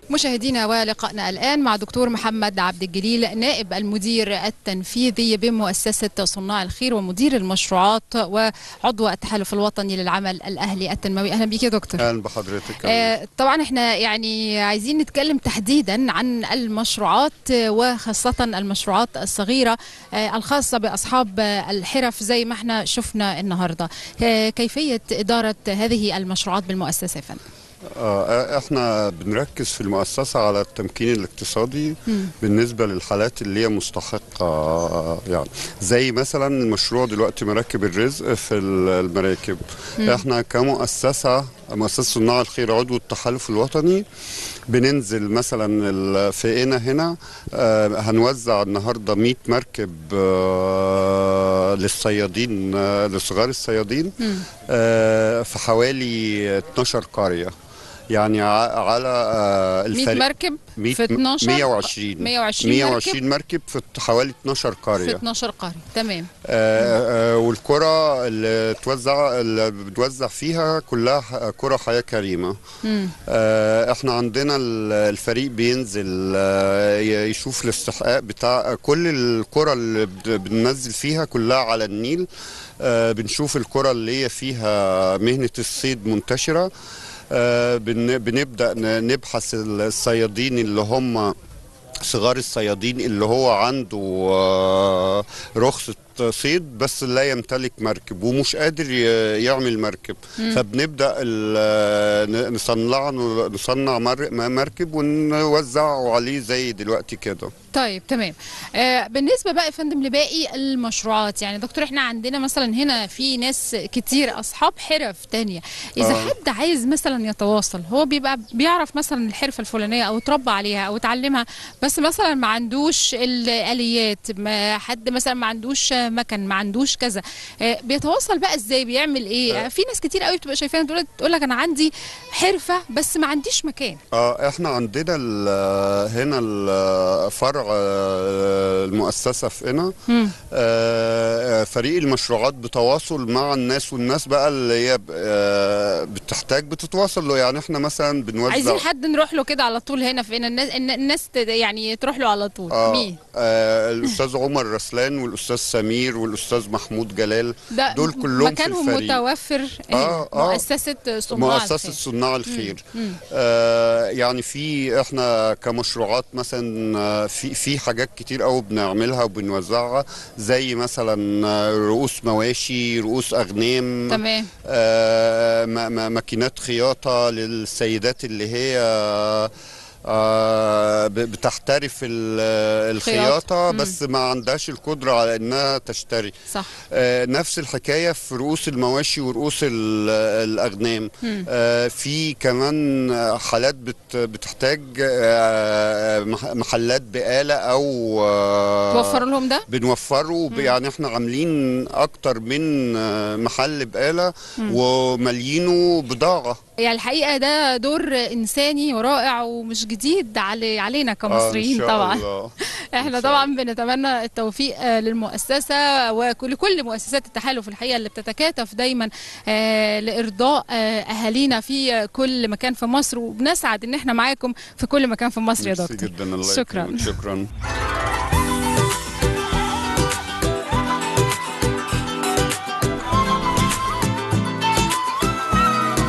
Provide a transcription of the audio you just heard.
مشاهدينا ولقائنا الآن مع دكتور محمد عبد الجليل نائب المدير التنفيذي بمؤسسة صناع الخير ومدير المشروعات وعضو التحالف الوطني للعمل الأهلي التنموي أهلا بك يا دكتور اهلا بحضرتك آه، طبعا احنا يعني عايزين نتكلم تحديدا عن المشروعات آه، وخاصة المشروعات الصغيرة آه، الخاصة بأصحاب آه، الحرف زي ما احنا شفنا النهاردة آه، كيفية إدارة هذه المشروعات بالمؤسسة يا فندم آه احنا بنركز في المؤسسة على التمكين الاقتصادي بالنسبة للحالات اللي هي مستحقة آه، يعني زي مثلا المشروع دلوقتي مراكب الرزق في ال- المراكب احنا كمؤسسة مؤسسة صناع الخير عضو التحالف الوطني بننزل مثلا ال- في قنا هنا آه، هنوزع النهارده 100 مركب آه، للصيادين آه، لصغار الصيادين آه، في حوالي 12 قرية يعني ع- على آه، 100 الفريق مركب 100 في 12 120 120 120 مركب في حوالي 12 في قرية 12 قرية تمام آه، آه، والقرى اللي توزع اللي بتوزع فيها كلها ح- قرى حياة كريمة مم. آه، احنا عندنا ال- الفريق بينزل آه، ي- يشوف الاستحقاق بتاع كل القرى اللي بد- بننزل فيها كلها على النيل آه، بنشوف القرى اللي هي فيها مهنة الصيد منتشرة آه، بن- بنبدأ ن- نبحث الصيادين اللي هم صغار الصيادين اللي هو عنده آه، رخصة صيد بس لا يمتلك مركب ومش قادر ي- يعمل مركب فبنبدأ ال- ن- نصنع نصنع مر- مركب ونوزعه عليه زي دلوقتي كده طيب تمام آه بالنسبه بقى يا فندم لباقي المشروعات يعني دكتور احنا عندنا مثلا هنا في ناس كتير اصحاب حرف تانية اذا آه. حد عايز مثلا يتواصل هو بيبقى بيعرف مثلا الحرفه الفلانيه او اتربى عليها او اتعلمها بس مثلا ما عندوش الاليات ما حد مثلا ما عندوش مكن ما عندوش كذا آه بيتواصل بقى ازاي بيعمل ايه آه. في ناس كتير قوي بتبقى شايفاها تقول تقول لك انا عندي حرفه بس ما عنديش مكان اه احنا عندنا ال- هنا الفرع آه، المؤسسة في قنا مم. آه، فريق المشروعات بتواصل مع الناس والناس بقى اللي هي ب- آه، بتحتاج بتتواصل له يعني احنا مثلا بنوزع عايزين حد نروح له كده على طول هنا فين الناس الن- الناس ت- يعني تروح له على طول آه مين آه الاستاذ عمر رسلان والاستاذ سمير والاستاذ محمود جلال ده دول كلهم في مكانهم الفريق. متوفر هنا آه، آه. مؤسسة صناع مؤسسة الخير. صناع الخير مم. آه يعني في احنا كمشروعات مثلا آه، في في حاجات كتير قوي بنعملها وبنوزعها زي مثلا آه، رؤوس مواشي رؤوس اغنام تمام آه، م- م- ماكينات خياطة للسيدات اللي هي آه، ب- بتحترف ال- الخياطة مم. بس ما عندهاش القدرة على انها تشتري صح آه، نفس الحكاية في رؤوس المواشي ورؤوس ال- الأغنام مم. آه، في كمان آه، حالات بت- بتحتاج آه، مح- محلات بقالة أو آه، توفر لهم ده بنوفره ب- يعني احنا عاملين اكتر من آه، محل بقالة ومليينه بضاعة يعني الحقيقة ده دور إنساني رائع ومش جديد علي علينا آه، كمصريين إن شاء طبعا الله. احنا شاء طبعا بنتمنى التوفيق آه، للمؤسسه وكل كل مؤسسات التحالف الحقيقه اللي بتتكاتف دايما آه، لارضاء آه، اهالينا في كل مكان في مصر وبنسعد ان احنا معاكم في كل مكان في مصر يا ميرسي دكتور جدا الله شكرا يكرمك. شكرا